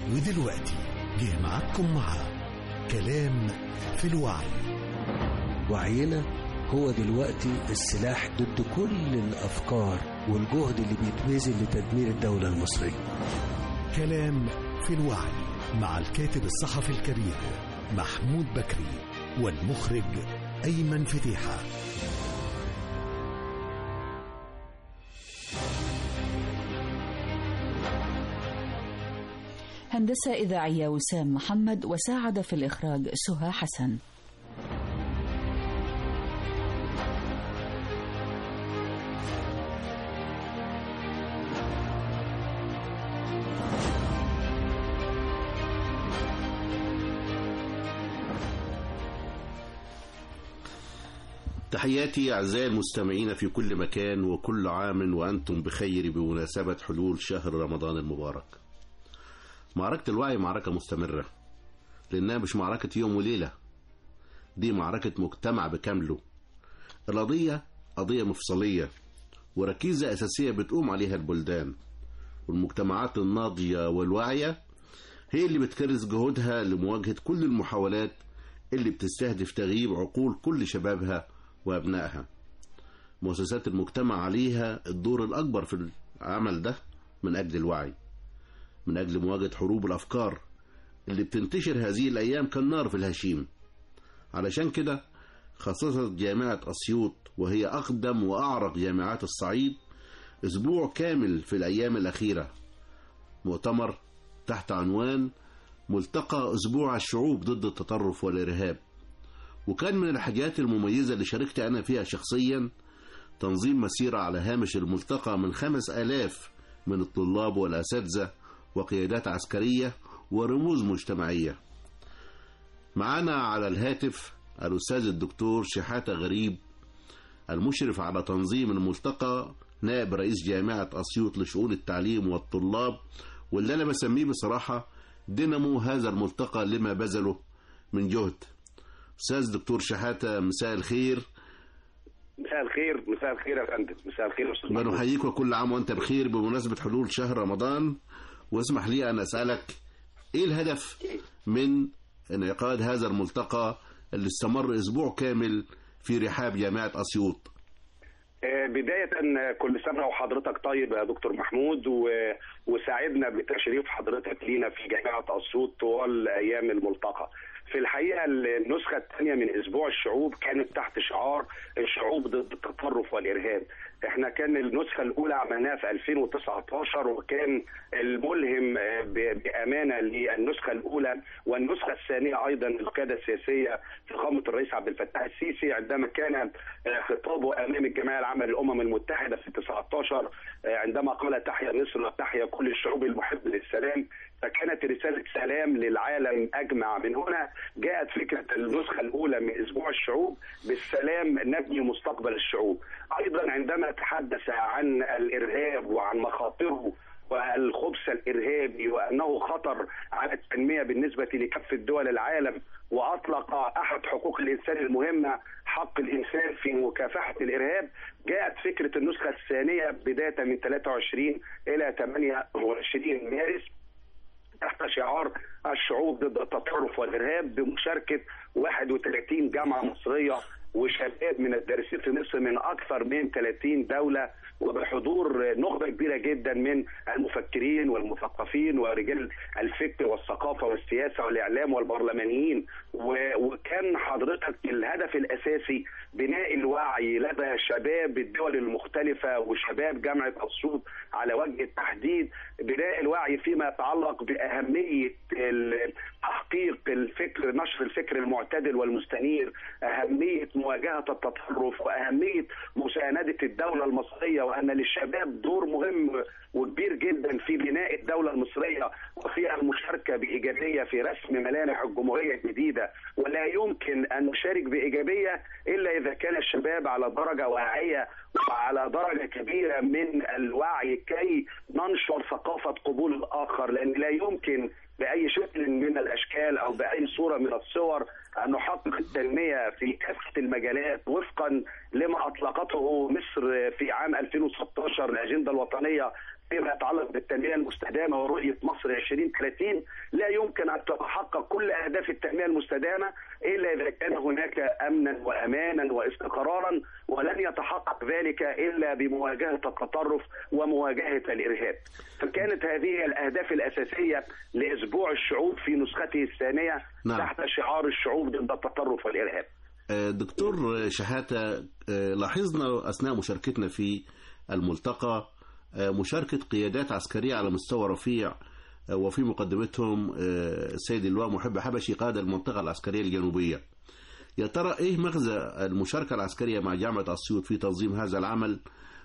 ودلوقتي جه معاكم مع كلام في الوعي وعينا هو دلوقتي السلاح ضد كل الأفكار والجهد اللي بيتبذل لتدمير الدولة المصرية كلام في الوعي مع الكاتب الصحفي الكبير محمود بكري والمخرج أيمن فتيحة هندسة إذاعية وسام محمد وساعد في الإخراج سهى حسن تحياتي أعزائي المستمعين في كل مكان وكل عام وأنتم بخير بمناسبة حلول شهر رمضان المبارك معركة الوعي معركة مستمرة لأنها مش معركة يوم وليلة دي معركة مجتمع بكامله القضية قضية مفصلية وركيزة أساسية بتقوم عليها البلدان والمجتمعات الناضية والواعية هي اللي بتكرس جهودها لمواجهة كل المحاولات اللي بتستهدف تغييب عقول كل شبابها وأبنائها مؤسسات المجتمع عليها الدور الأكبر في العمل ده من أجل الوعي من أجل مواجهة حروب الأفكار اللي بتنتشر هذه الأيام كالنار في الهشيم علشان كده خصصت جامعة أسيوط وهي أقدم وأعرق جامعات الصعيد أسبوع كامل في الأيام الأخيرة مؤتمر تحت عنوان ملتقى أسبوع الشعوب ضد التطرف والإرهاب وكان من الحاجات المميزة اللي شاركت أنا فيها شخصيا تنظيم مسيرة على هامش الملتقى من خمس آلاف من الطلاب والأساتذة وقيادات عسكرية ورموز مجتمعية معنا على الهاتف الأستاذ الدكتور شحاتة غريب المشرف على تنظيم الملتقى نائب رئيس جامعة أسيوط لشؤون التعليم والطلاب واللي أنا بسميه بصراحة دينامو هذا الملتقى لما بذله من جهد أستاذ دكتور شحاتة مساء الخير مساء الخير مساء الخير يا فندم مساء الخير يا استاذ محمود. بنحييك وكل عام وأنت بخير بمناسبة حلول شهر رمضان واسمح لي أن أسألك إيه الهدف من انعقاد هذا الملتقى اللي استمر أسبوع كامل في رحاب جامعة أسيوط آه، بداية كل سنة وحضرتك طيب يا دكتور محمود و... وساعدنا بتشريف حضرتك لينا في جامعة أسيوط طوال أيام الملتقى في الحقيقة النسخة الثانية من أسبوع الشعوب كانت تحت شعار الشعوب ضد التطرف والإرهاب احنا كان النسخة الأولى عملناها في 2019 وكان الملهم آه، ب- بأمانة للنسخة الأولى والنسخة الثانية أيضا القيادة السياسية فخامة الرئيس عبد الفتاح السيسي عندما كان آه، خطابه أمام الجمعية العامة للأمم المتحدة في 19 آه، عندما قال تحيا مصر وتحيا كل الشعوب المحب للسلام فكانت رسالة سلام للعالم أجمع من هنا جاءت فكرة النسخة الأولى من أسبوع الشعوب بالسلام نبني مستقبل الشعوب أيضا عندما تحدث عن الإرهاب وعن مخاطره والخبث الارهابي وانه خطر على التنميه بالنسبه لكافه دول العالم واطلق احد حقوق الانسان المهمه حق الانسان في مكافحه الارهاب جاءت فكره النسخه الثانيه بدايه من 23 الى 28 مارس تحت شعار الشعوب ضد التطرف والارهاب بمشاركه 31 جامعه مصريه وشباب من الدارسين في مصر من اكثر من 30 دوله وبحضور نخبه كبيره جدا من المفكرين والمثقفين ورجال الفكر والثقافه والسياسه والاعلام والبرلمانيين و- وكان حضرتك الهدف الاساسي بناء الوعي لدى شباب الدول المختلفه وشباب جامعه اسيوط على وجه التحديد بناء الوعي فيما يتعلق باهميه ال- تحقيق الفكر نشر الفكر المعتدل والمستنير اهميه مواجهه التطرف واهميه مسانده الدوله المصريه وان للشباب دور مهم وكبير جدا في بناء الدوله المصريه وفي المشاركه بايجابيه في رسم ملامح الجمهوريه الجديده ولا يمكن ان نشارك بايجابيه الا اذا كان الشباب على درجه واعيه وعلى درجه كبيره من الوعي كي ننشر ثقافه قبول الاخر لان لا يمكن باي شكل من الاشكال او باي صوره من الصور ان نحقق التنميه في كافه المجالات وفقا لما اطلقته مصر في عام 2016 الاجنده الوطنيه فيما يتعلق بالتنميه المستدامه ورؤيه مصر 2030 لا يمكن ان تتحقق كل اهداف التنميه المستدامه الا اذا كان هناك امنا وامانا واستقرارا ولن يتحقق ذلك الا بمواجهه التطرف ومواجهه الارهاب. فكانت هذه الاهداف الاساسيه لاسبوع الشعوب في نسخته الثانيه نعم. تحت شعار الشعوب ضد التطرف والارهاب. آه، دكتور شحاتة آه، لاحظنا أثناء مشاركتنا في الملتقى آه، مشاركة قيادات عسكرية على مستوى رفيع آه، وفي مقدمتهم آه، السيد اللواء محب حبشي قائد المنطقة العسكرية الجنوبية يا ترى إيه مغزى المشاركة العسكرية مع جامعة أسيوط في تنظيم هذا العمل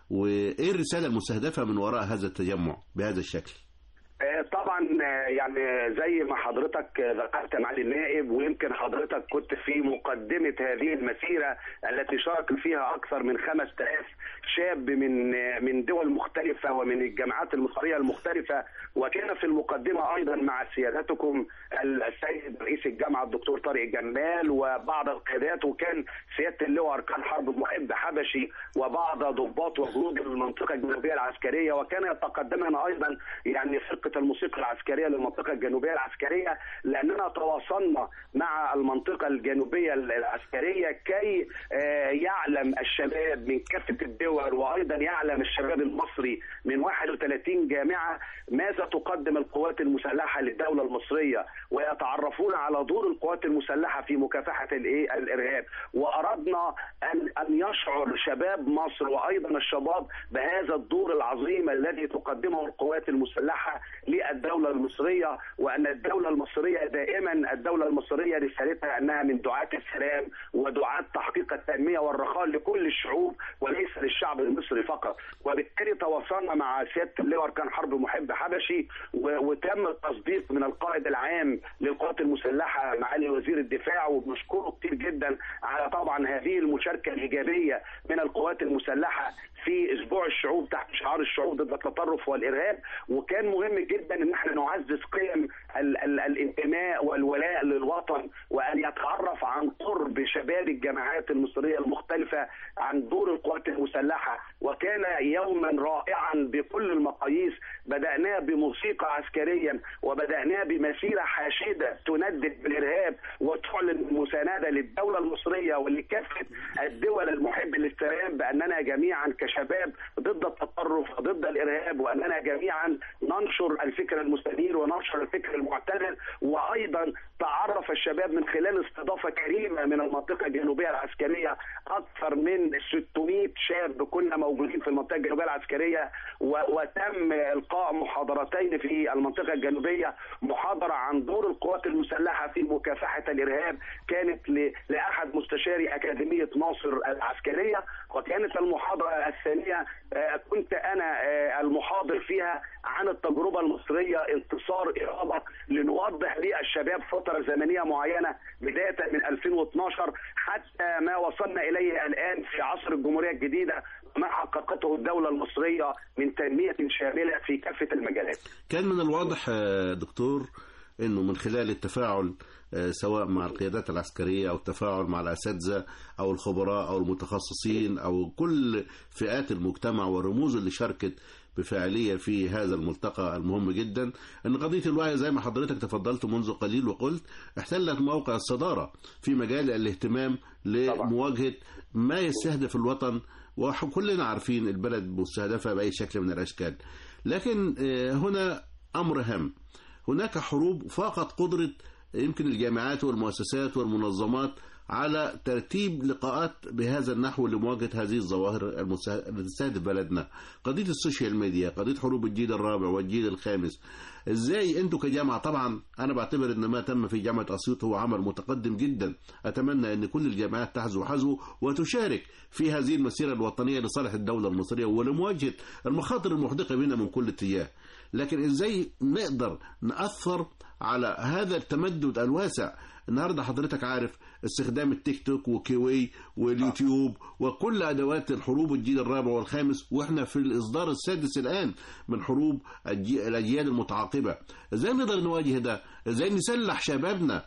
وإيه الرسالة المستهدفة من وراء هذا التجمع بهذا الشكل آه، طبعا آه، يعني زي ما حضرتك آه، ذكرت معالي النائب ويمكن حضرتك كنت في مقدمة هذه المسيرة التي شارك فيها أكثر من 5000 شاب من آه، من دول مختلفة ومن الجامعات المصرية المختلفة وكان في المقدمة أيضا مع سيادتكم السيد رئيس الجامعة الدكتور طارق جمال وبعض القيادات وكان سيادة اللواء أركان حرب محب حبشي وبعض ضباط وجنود المنطقة الجنوبية العسكرية وكان يتقدمنا أيضا يعني فرقة الموسيقى العسكرية للمنطقة الجنوبية العسكرية لأننا تواصلنا مع المنطقة الجنوبية العسكرية كي آه، يعلم الشباب من كافة الدول وأيضا يعلم الشباب المصري من 31 جامعة ماذا تقدم القوات المسلحة للدولة المصرية ويتعرفون على دور القوات المسلحة في مكافحة الإيه؟ الإرهاب وأردنا أن أن يشعر شباب مصر وأيضا الشباب بهذا الدور العظيم الذي تقدمه القوات المسلحة للدولة المصرية وأن الدولة المصرية دائما الدولة المصرية رسالتها أنها من دعاة السلام ودعاة تحقيق التنمية والرخاء لكل الشعوب وليس للشعب المصري فقط وبالتالي تواصلنا مع سيادة اللواء أركان حرب محب حبشي و- وتم التصديق من القائد العام للقوات المسلحة معالي وزير الدفاع وبنشكره كتير جدا على طبعا هذه المشاركة الإيجابية من القوات المسلحة في اسبوع الشعوب تحت شعار الشعوب ضد التطرف والارهاب وكان مهم جدا ان احنا نعزز قيم ال- ال- الانتماء والولاء للوطن وان يتعرف عن قرب شباب الجامعات المصريه المختلفه عن دور القوات المسلحه وكان يوما رائعا بكل المقاييس بداناه بموسيقى عسكريه وبداناه بمسيره حاشده تندد بالارهاب وتعلن مسانده للدوله المصريه ولكافه الدول المحب للسلام باننا جميعا كشباب ضد التطرف وضد الارهاب واننا جميعا ننشر الفكر المستنير وننشر الفكر المعتدل وايضا تعرف الشباب من خلال استضافه كريمه من المنطقه الجنوبيه العسكريه اكثر من 600 شاب كنا موجودين في المنطقه الجنوبيه العسكريه و- وتم القاء محاضرتين في المنطقه الجنوبيه محاضره عن دور القوات المسلحه في مكافحه الارهاب كانت ل- لاحد مستشاري اكاديميه ناصر العسكريه وكانت المحاضره الثانيه آه، كنت انا آه، المحاضر فيها عن التجربه المصريه انتصار اراده لنوضح للشباب فتره زمنيه معينه بدايه من 2012 حتى ما وصلنا اليه الان في عصر الجمهوريه الجديده ما حققته الدوله المصريه من تنميه شامله في كافه المجالات. كان من الواضح آه، دكتور انه من خلال التفاعل آه، سواء مع القيادات العسكريه او التفاعل مع الاساتذه او الخبراء او المتخصصين او كل فئات المجتمع والرموز اللي شاركت بفاعليه في هذا الملتقى المهم جدا ان قضيه الوعي زي ما حضرتك تفضلت منذ قليل وقلت احتلت موقع الصداره في مجال الاهتمام لمواجهه ما يستهدف الوطن وكلنا عارفين البلد مستهدفه باي شكل من الاشكال لكن آه، هنا امر هام هناك حروب فاقت قدرة يمكن الجامعات والمؤسسات والمنظمات على ترتيب لقاءات بهذا النحو لمواجهة هذه الظواهر المسه- التي تستهدف بلدنا قضية السوشيال ميديا قضية حروب الجيل الرابع والجيل الخامس ازاي انتوا كجامعة طبعا انا بعتبر ان ما تم في جامعة اسيوط هو عمل متقدم جدا اتمنى ان كل الجامعات تحذو حذو وتشارك في هذه المسيرة الوطنية لصالح الدولة المصرية ولمواجهة المخاطر المحدقة بنا من كل اتجاه لكن ازاي نقدر نأثر على هذا التمدد الواسع النهارده حضرتك عارف استخدام التيك توك وكيوي واليوتيوب وكل ادوات الحروب الجيل الرابع والخامس واحنا في الاصدار السادس الان من حروب الجي- الاجيال المتعاقبه ازاي نقدر نواجه ده ازاي نسلح شبابنا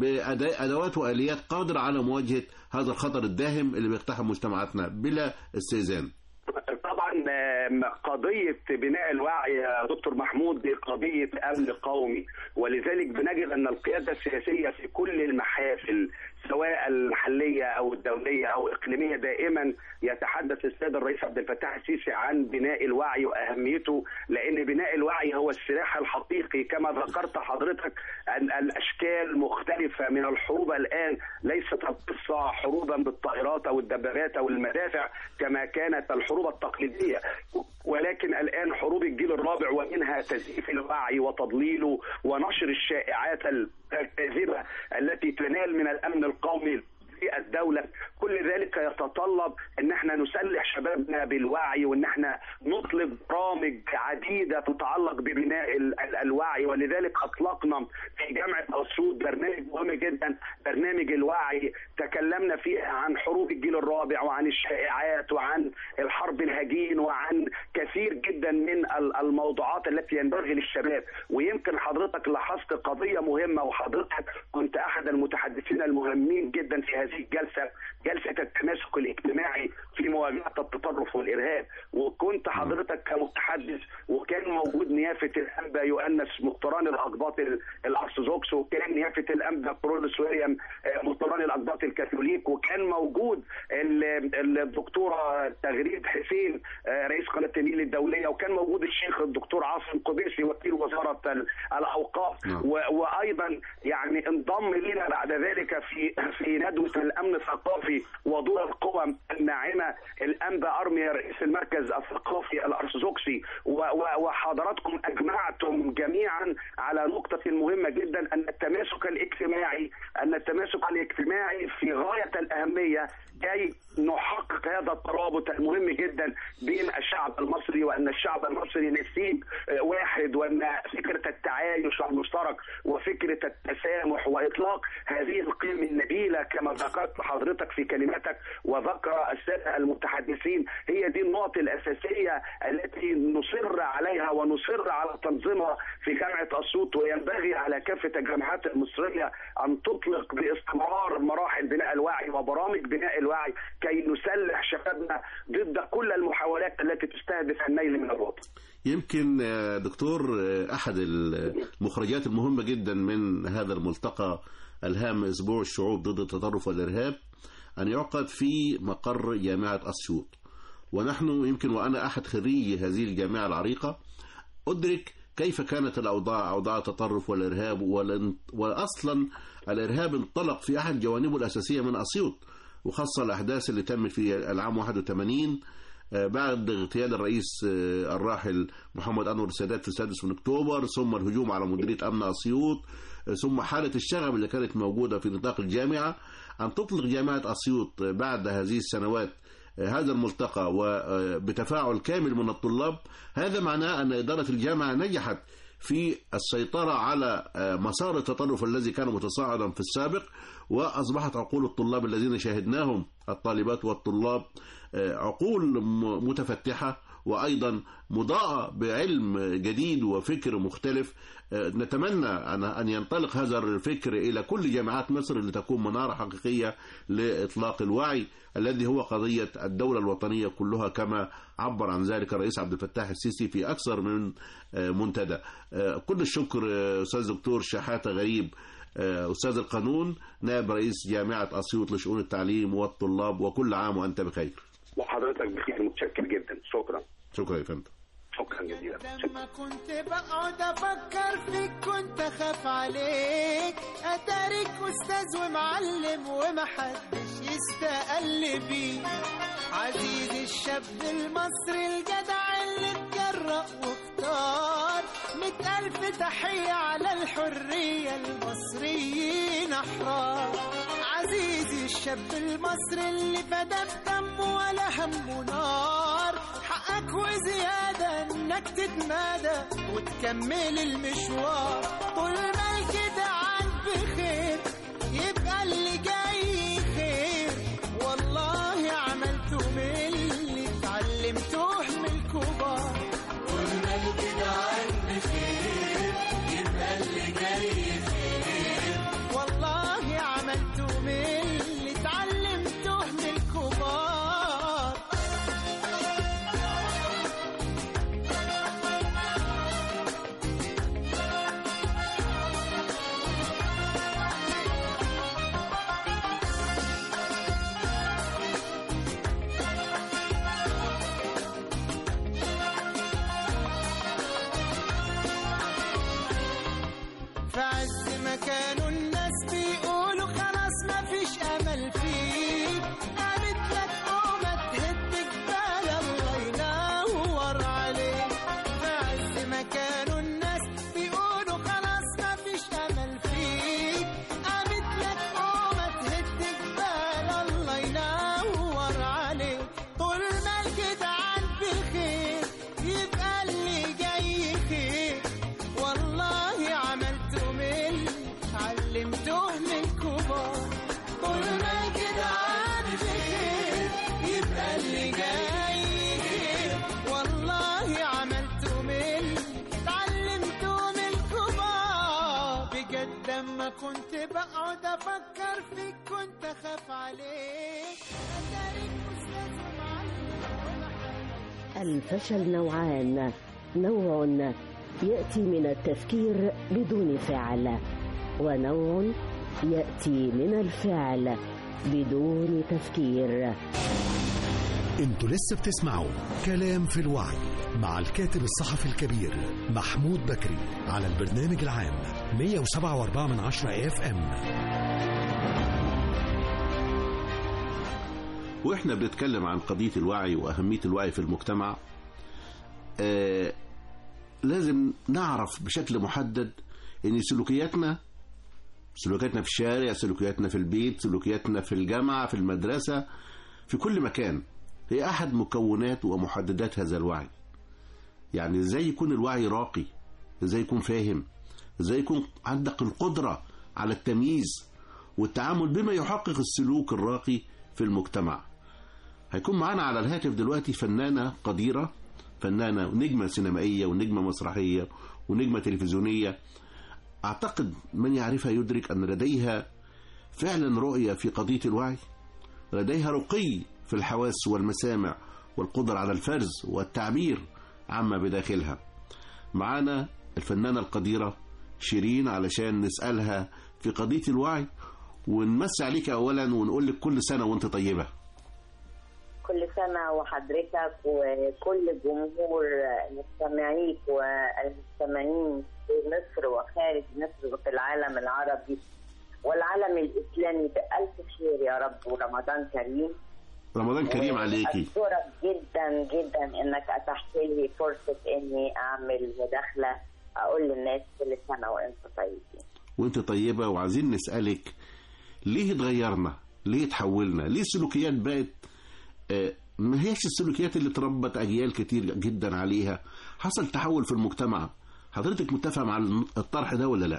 بادوات واليات قادره على مواجهه هذا الخطر الداهم اللي بيقتحم مجتمعاتنا بلا استئذان طبعا آه، آم، قضيه بناء الوعي يا دكتور محمود دي قضيه امن قومي ولذلك بنجد ان القياده السياسيه في كل المحافل سواء المحليه او الدوليه او الاقليميه دائما يتحدث السيد الرئيس عبد الفتاح السيسي عن بناء الوعي واهميته لان بناء الوعي هو السلاح الحقيقي كما ذكرت حضرتك ان الاشكال مختلفه من الحروب الان ليست القصه حروبا بالطائرات او الدبابات او المدافع كما كانت الحروب التقليديه ولكن الان حروب الجيل الرابع ومنها تزييف الوعي وتضليله ونشر الشائعات الكاذبه التي تنال من الامن القومي في الدولة كل ذلك يتطلب ان احنا نسلح شبابنا بالوعي وان احنا نطلق برامج عديدة تتعلق ببناء ال- ال- الوعي ولذلك اطلقنا في جامعة اسيوط برنامج مهم جدا برنامج الوعي تكلمنا فيه عن حروب الجيل الرابع وعن الشائعات وعن الحرب الهجين وعن كثير جدا من ال- الموضوعات التي ينبغي للشباب ويمكن حضرتك لاحظت قضية مهمة وحضرتك كنت احد المتحدثين المهمين جدا في هذه الجلسة جلسة التماسك الاجتماعي في مواجهة التطرف والارهاب وكنت حضرتك كمتحدث وكان موجود نيافة الانبا يؤنس مقتران الاقباط ال- الارثوذكس وكان نيافة الانبا كرولوس ويليام آه، مقتران الاقباط الكاثوليك وكان موجود ال- ال- الدكتورة تغريد حسين آه، رئيس قناة النيل الدولية وكان موجود الشيخ الدكتور عاصم قبيسي وكيل وزارة ال- الاوقاف نعم. و- وايضا يعني انضم لنا بعد ذلك في في ندوه الامن الثقافي ودور القوى الناعمه الانبا ارميا رئيس المركز الثقافي الارثوذكسي و- و- وحضراتكم اجمعتم جميعا على نقطه مهمه جدا ان التماسك الاجتماعي ان التماسك الاجتماعي في غايه الاهميه كي نحقق هذا الترابط المهم جدا بين الشعب المصري وان الشعب المصري نسيج آه، واحد وان فكره التعايش المشترك وفكره التسامح واطلاق هذه القيم النبيله كما ذكرت حضرتك في كلماتك وذكر الساده المتحدثين هي دي النقط الاساسيه التي نصر عليها ونصر على تنظيمها في جامعه اسيوط وينبغي على كافه الجامعات المصريه ان تطلق باستمرار مراحل بناء الوعي وبرامج بناء الوعي كي نسلح شبابنا ضد كل المحاولات التي تستهدف النيل من الوطن. يمكن آه، دكتور آه، أحد المخرجات المهمة جدا من هذا الملتقى الهام أسبوع الشعوب ضد التطرف والإرهاب أن يعقد في مقر جامعة أسيوط ونحن يمكن وأنا أحد خريجي هذه الجامعة العريقة أدرك كيف كانت الأوضاع أوضاع التطرف والإرهاب والان- وأصلا الإرهاب انطلق في أحد جوانبه الأساسية من أسيوط وخاصة الأحداث اللي تمت في العام 81 آه، بعد اغتيال الرئيس آه، الراحل محمد أنور السادات في السادس من أكتوبر ثم الهجوم على مديرية أمن أسيوط آه، ثم حالة الشغب اللي كانت موجودة في نطاق الجامعة أن تطلق جامعة أسيوط آه، بعد هذه السنوات آه، هذا الملتقى وبتفاعل كامل من الطلاب هذا معناه أن إدارة الجامعة نجحت في السيطرة على آه، مسار التطرف الذي كان متصاعدا في السابق وأصبحت عقول الطلاب الذين شاهدناهم الطالبات والطلاب آه، عقول م- متفتحة وأيضا مضاءة بعلم جديد وفكر مختلف آه، نتمنى أن أن ينطلق هذا الفكر إلى كل جامعات مصر لتكون منارة حقيقية لإطلاق الوعي الذي هو قضية الدولة الوطنية كلها كما عبر عن ذلك الرئيس عبد الفتاح السيسي في أكثر من آه، منتدى آه، كل الشكر آه، أستاذ دكتور شحاتة غريب آه، أستاذ القانون نائب رئيس جامعة أسيوط لشؤون التعليم والطلاب وكل عام وأنت بخير وحضرتك بخير متشكر جدا شكرا شكرا يا فندم شكرا جزيلا لما كنت بقعد افكر فيك كنت اخاف عليك اتارك استاذ ومعلم ومحدش يستقل بيه عزيزي الشاب المصري الجدع اللي اتجرأ واختار مئة ألف تحية على الحرية المصريين أحرار عزيزي الشاب المصري اللي فدى بدمه ولا همه نار حقك وزيادة انك تتمادى وتكمل المشوار طول ما الجدعان بخير يبقى اللي جاي خير والله عملته من اللي اتعلمته من الكبار طول ما الجدعان بخير يبقى اللي جاي خير والله عملته من اللي اتعلمته من الكبار بجد لما كنت بقعد افكر فيك كنت اخاف عليك اتارك استاذ ومعلم الفشل نوعان نوع ياتي من التفكير بدون فعل ونوع ياتي من الفعل بدون تفكير انتوا لسه بتسمعوا كلام في الوعي مع الكاتب الصحفي الكبير محمود بكري على البرنامج العام 107.4 من عشرة اف ام واحنا بنتكلم عن قضية الوعي وأهمية الوعي في المجتمع آه لازم نعرف بشكل محدد ان سلوكياتنا سلوكياتنا في الشارع سلوكياتنا في البيت سلوكياتنا في الجامعة في المدرسة في كل مكان هي أحد مكونات ومحددات هذا الوعي يعني ازاي يكون الوعي راقي ازاي يكون فاهم ازاي يكون عندك القدرة على التمييز والتعامل بما يحقق السلوك الراقي في المجتمع هيكون معانا على الهاتف دلوقتي فنانة قديرة فنانة نجمة سينمائية ونجمة مسرحية ونجمة تلفزيونية أعتقد من يعرفها يدرك أن لديها فعلا رؤية في قضية الوعي لديها رقي في الحواس والمسامع والقدرة على الفرز والتعبير عما بداخلها معانا الفنانة القديرة شيرين علشان نسألها في قضية الوعي ونمسي عليك أولا ونقول لك كل سنة وانت طيبة كل سنة وحضرتك وكل جمهور مستمعيك والمستمعين في مصر وخارج مصر وفي العالم العربي والعالم الإسلامي بألف خير يا رب ورمضان كريم رمضان كريم عليكي أشكرك جدا جدا إنك أتحت لي فرصة إني أعمل مداخلة أقول للناس كل سنة وأنتم طيبين وانت طيبة وعايزين نسألك ليه اتغيرنا ليه اتحولنا ليه السلوكيات بقت آه، ما هيش السلوكيات اللي تربت أجيال كتير جدا عليها حصل تحول في المجتمع حضرتك متفق مع الطرح ده ولا لا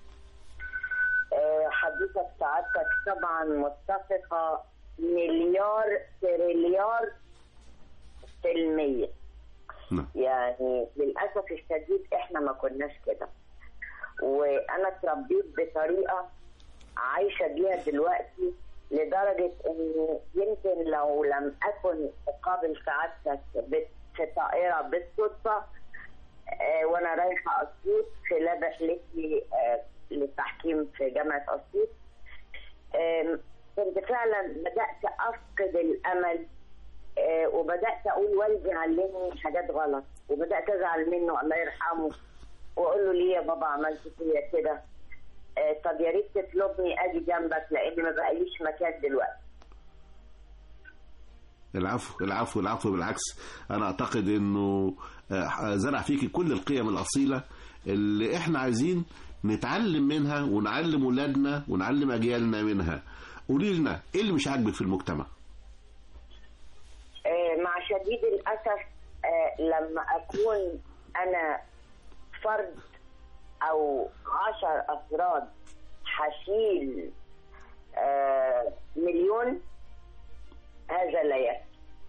آه، حضرتك سعادتك طبعا متفقة مليار تريليار في المية نعم يعني للأسف الشديد إحنا ما كناش كده وأنا اتربيت بطريقة عايشة بيها دلوقتي لدرجة إن يمكن لو لم أكن أقابل سعادتك بت- في طائرة بالصدفة آه، وأنا رايحة أسيوط خلال رحلتي آه، للتحكيم في جامعة أسيوط آم، كنت فعلا بدأت أفقد الأمل آه، وبدأت أقول والدي علمني حاجات غلط وبدأت أزعل منه الله يرحمه وأقول له ليه يا بابا عملت فيا كده آه، طب يا ريت تطلبني أجي جنبك لأن ما بقاليش مكان دلوقتي العفو العفو العفو بالعكس انا اعتقد انه آه، زرع فيكي كل القيم الاصيله اللي احنا عايزين نتعلم منها ونعلم ولادنا ونعلم اجيالنا منها قولي لنا ايه اللي مش عاجبك في المجتمع آه، مع شديد الأسف آه، لما أكون أنا فرد أو عشر أفراد حشيل آه، مليون هذا لا يكفي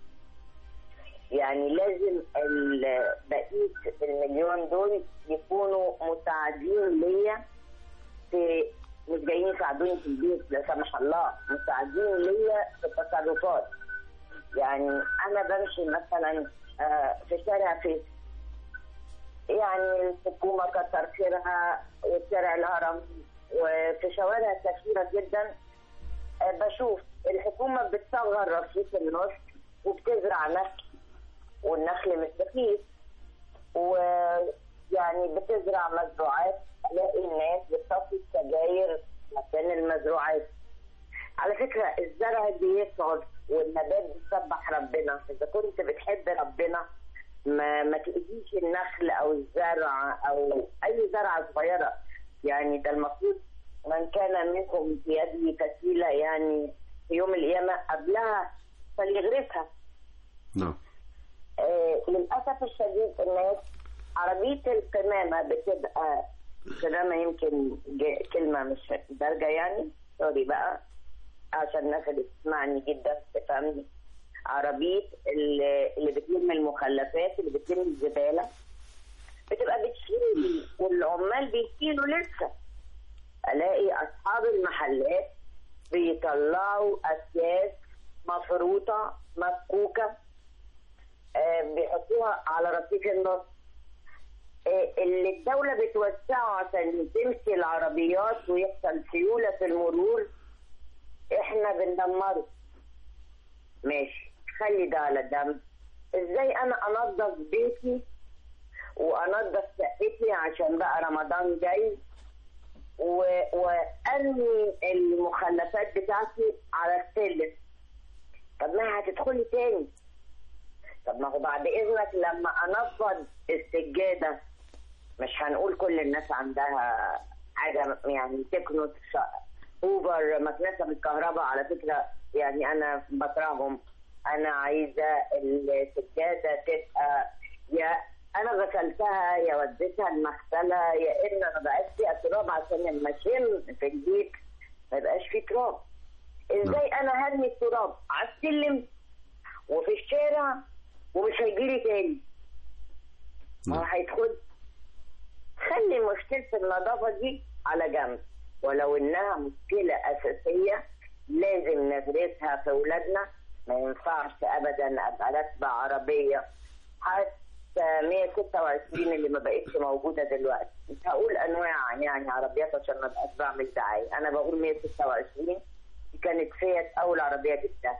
يعني لازم ال- بقية المليون دول يكونوا مساعدين ليا في مش جايين يساعدوني في البيت لا سمح الله مساعدين ليا في التصرفات يعني انا بمشي مثلا آه، في شارع فيس يعني الحكومه كتر خيرها وشارع الهرم وفي شوارع كثيره جدا آه، بشوف الحكومه بتصغر رصيف النص وبتزرع نخل والنخل مش رخيص ويعني بتزرع مزروعات الاقي الناس بتصفي السجاير مكان المزروعات على فكرة الزرع بيصعد والنبات بيسبح ربنا إذا كنت بتحب ربنا ما ما تأذيش النخل أو الزرع أو أي زرعة صغيرة يعني ده المفروض من كان منكم في يده فسيلة يعني في يوم القيامة قبلها فليغرسها نعم آه، للأسف الشديد الناس عربية القمامة بتبقى قمامة يمكن ج- كلمة مش درجة يعني سوري بقى عشان الناس اللي بتسمعني جدا تفهمني عربية اللي اللي بتلم المخلفات اللي بتلم الزبالة بتبقى بتشيل والعمال بيشيلوا لسه الاقي اصحاب المحلات بيطلعوا اكياس مفروطه مفكوكه آه، بيحطوها على رصيف النص آه، اللي الدولة بتوسعه عشان تمشي العربيات ويحصل سيولة في المرور احنا بندمره ماشي خلي ده على جنب ازاي انا انظف بيتي وانظف شقتي عشان بقى رمضان جاي و... وارمي المخلفات بتاعتي على السلم طب ما هي هتدخلي تاني طب ما هو بعد اذنك لما انفض السجاده مش هنقول كل الناس عندها حاجه يعني تكنس اوبر مكنسه بالكهرباء على فكره يعني انا بكرههم انا عايزه السجاده تبقى يا انا غسلتها يا وديتها المغسله يا اما ما بقاش فيها تراب عشان لما اشم في البيت ما يبقاش فيه تراب ازاي انا هرمي التراب على السلم وفي الشارع ومش هيجيلي تاني ما هو هيدخل خلي مشكلة النظافة دي على جنب ولو انها مشكلة اساسية لازم ندرسها في اولادنا ما ينفعش ابدا ابقى راكبة عربية حتى 126 اللي ما بقتش موجودة دلوقتي مش هقول انواع يعني عربيات عشان ما ابقاش بعمل دعاية انا بقول 126 دي كانت فيت اول عربية جبتها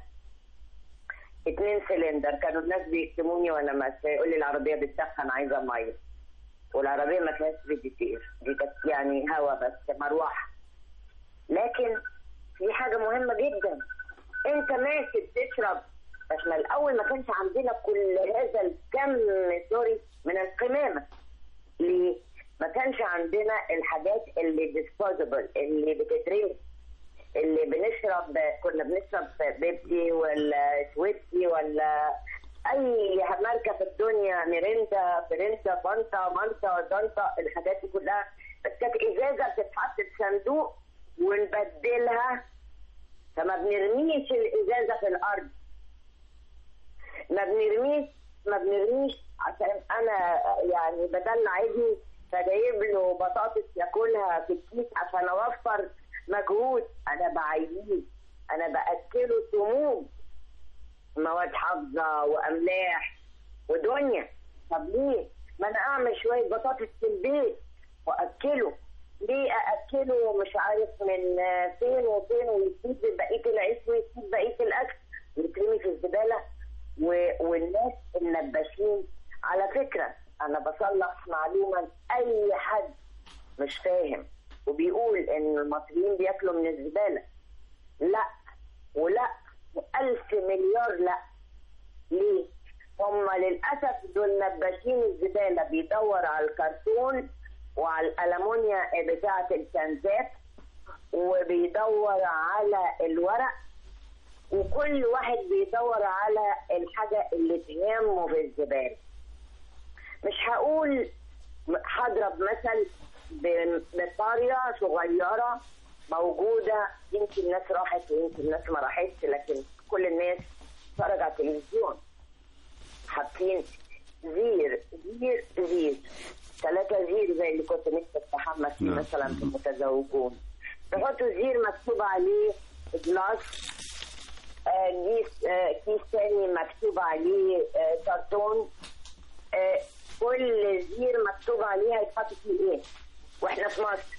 اتنين سلندر كانوا الناس بيكتموني وانا ماشيه يقول لي العربيه بتدخن عايزه ميه والعربيه ما فيهاش فيجيتير دي كانت يعني هوا بس مروحه لكن في حاجه مهمه جدا انت ماشي بتشرب احنا الاول ما كانش عندنا كل هذا الكم سوري من القمامه ليه؟ ما كانش عندنا الحاجات اللي ديسبوزبل اللي بتترمي اللي بنشرب كنا بنشرب بيبسي ولا سويتسي ولا اي ماركه في الدنيا ميريندا فرنسا فانتا مانتا دانتا الحاجات دي كلها بس كانت ازازه بتتحط في صندوق ونبدلها فما بنرميش الازازه في الارض ما بنرميش ما بنرميش عشان انا يعني بدلع ابني فجايب له بطاطس ياكلها في الكيس عشان اوفر مجهود انا بعينيه انا باكله سموم مواد حافظه واملاح ودنيا طب ليه؟ ما انا اعمل شويه بطاطس في البيت واكله ليه ااكله مش عارف من فين وفين ويسيب بقيه العيش ويسيب بقيه الاكل ويترمي في الزباله و... والناس النباشين على فكره انا بصلح معلومه اي حد مش فاهم وبيقول ان المصريين بياكلوا من الزباله لا ولا ألف مليار لا ليه؟ هم للأسف دول نباشين الزبالة بيدور على الكرتون وعلى الألمونيا بتاعة الكنزات وبيدور على الورق وكل واحد بيدور على الحاجة اللي تهمه في الزبالة مش هقول هضرب مثل بقرية صغيرة موجودة يمكن الناس راحت ويمكن الناس ما راحتش لكن كل الناس تتفرج على التلفزيون حاطين زير زير زير ثلاثة زير زي اللي كنت نفسي استحمى فيه نعم. مثلا في المتزوجون تحطوا زير مكتوب عليه جلاس آه، كيس آه، كيس تاني مكتوب عليه آه، كرتون آه، كل زير مكتوب عليه هيتحط فيه ايه واحنا في مصر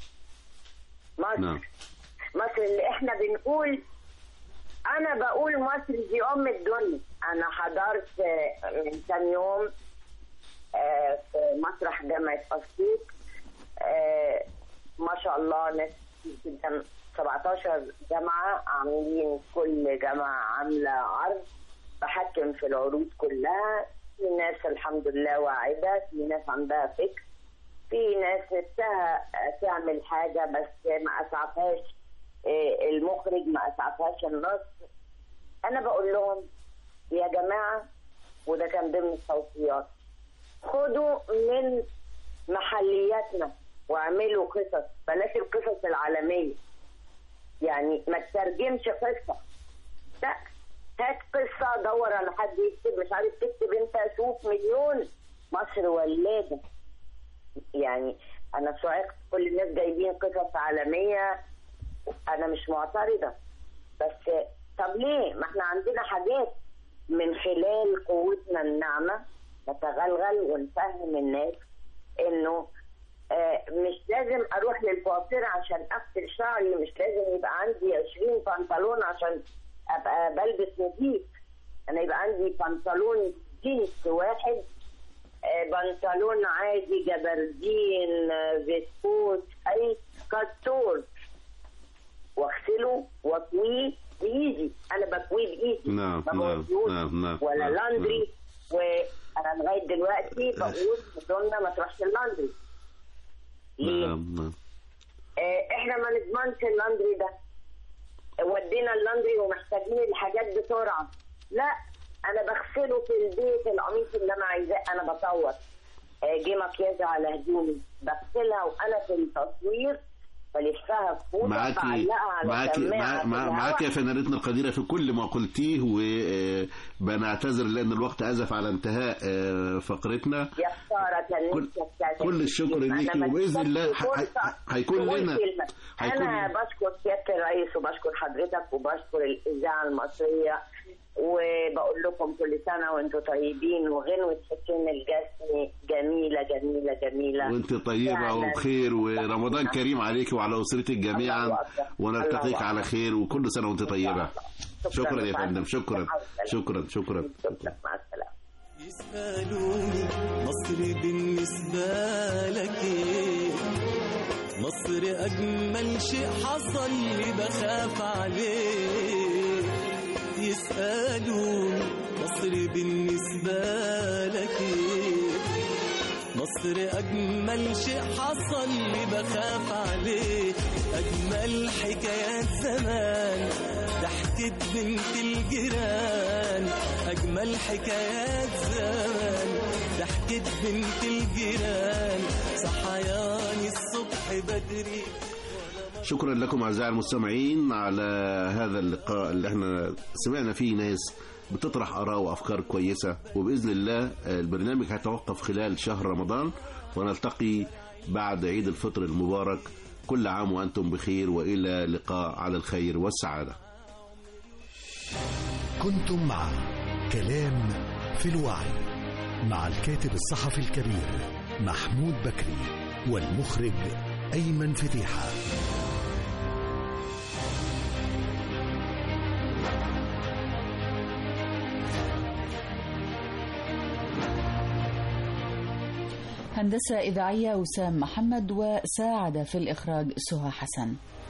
مصر نعم. مصر اللي احنا بنقول انا بقول مصر دي ام الدنيا انا حضرت آه، من كام يوم آه، في مسرح جامعة أسيوط آه، ما شاء الله ناس كتير جدا 17 جامعة عاملين كل جامعة عاملة عرض بحكم في العروض كلها في ناس الحمد لله واعدة في ناس عندها فكر في ناس نفسها تعمل حاجة بس ما أسعفهاش آه، المخرج ما أسعفهاش النص أنا بقول لهم يا جماعة وده كان ضمن التوصيات خدوا من محلياتنا واعملوا قصص بلاش القصص العالمية يعني ما تترجمش قصة لا هات قصة دور على حد يكتب مش عارف تكتب انت شوف مليون مصر ولادة يعني انا صعقت كل الناس جايبين قصص عالميه انا مش معترضه بس طب ليه ما احنا عندنا حاجات من خلال قوتنا الناعمه نتغلغل ونفهم الناس انه آه، مش لازم اروح للقاصره عشان اغسل شعري مش لازم يبقى عندي 20 بنطلون عشان ابقى بلبس نظيف انا يبقى عندي بنطلون جينز واحد آه، بنطلون عادي جبردين آه، فيسكوت اي كاستور واغسله واكويه بايدي انا بكويه بايدي نعم، ما نعم، بوصلوش نعم، نعم، ولا نعم، لاندري وانا لغايه دلوقتي بقول مدونة ما تروحش اللاندري ليه؟ نعم نعم آه، احنا ما نضمنش اللاندري ده ودينا اللاندري ومحتاجين الحاجات بسرعه لا انا بغسله في البيت القميص اللي انا عايزاه انا بصور آه، جه مكياج على هدومي بغسلها وانا في التصوير بلفها في فوطه معاكي بعلقها على معاكي سماعة مع- في مع- الهواء. معاكي يا فنانتنا القديرة في كل ما قلتيه وبنعتذر لأن الوقت أزف على انتهاء آه، فقرتنا يا خساره كان كل- نفسي أستاذن. كل الشكر أنا ليكي ما وبإذن اديتكش الله ح- ح- فرصة هيكون تقول لنا- كلمة. هيكون انا لنا- بشكر سياده الرئيس وبشكر حضرتك وبشكر الاذاعه المصريه وبقول لكم كل سنه وانتم طيبين وغنوه حسين الجسمي جميله جميله جميله وانت طيبة فعلاً. وبخير ورمضان كريم عليك وعلى أسرتك جميعا الله أكبر. ونلتقيك الله على خير وكل سنة وانت طيبة شكرا يا شكراً. فندم شكرا شكرا شكرا شكرا مع السلامه يسألوني مصر بالنسبة لك ايه مصر أجمل شيء حصل لي بخاف عليه يسألوني مصر بالنسبة لك ايه مصر أجمل شيء حصل لي بخاف عليه أجمل حكايات زمان ضحكت بنت الجيران أجمل حكايات زمان ضحكت بنت الجيران صحياني الصبح بدري شكرا لكم أعزائي المستمعين على هذا اللقاء اللي احنا سمعنا فيه ناس بتطرح آراء وأفكار كويسة وبإذن الله البرنامج هيتوقف خلال شهر رمضان ونلتقي بعد عيد الفطر المبارك كل عام وأنتم بخير وإلى لقاء على الخير والسعادة كنتم مع كلام في الوعي مع الكاتب الصحفي الكبير محمود بكري والمخرج أيمن فتيحة هندسة إذاعية وسام محمد وساعد في الإخراج سهى حسن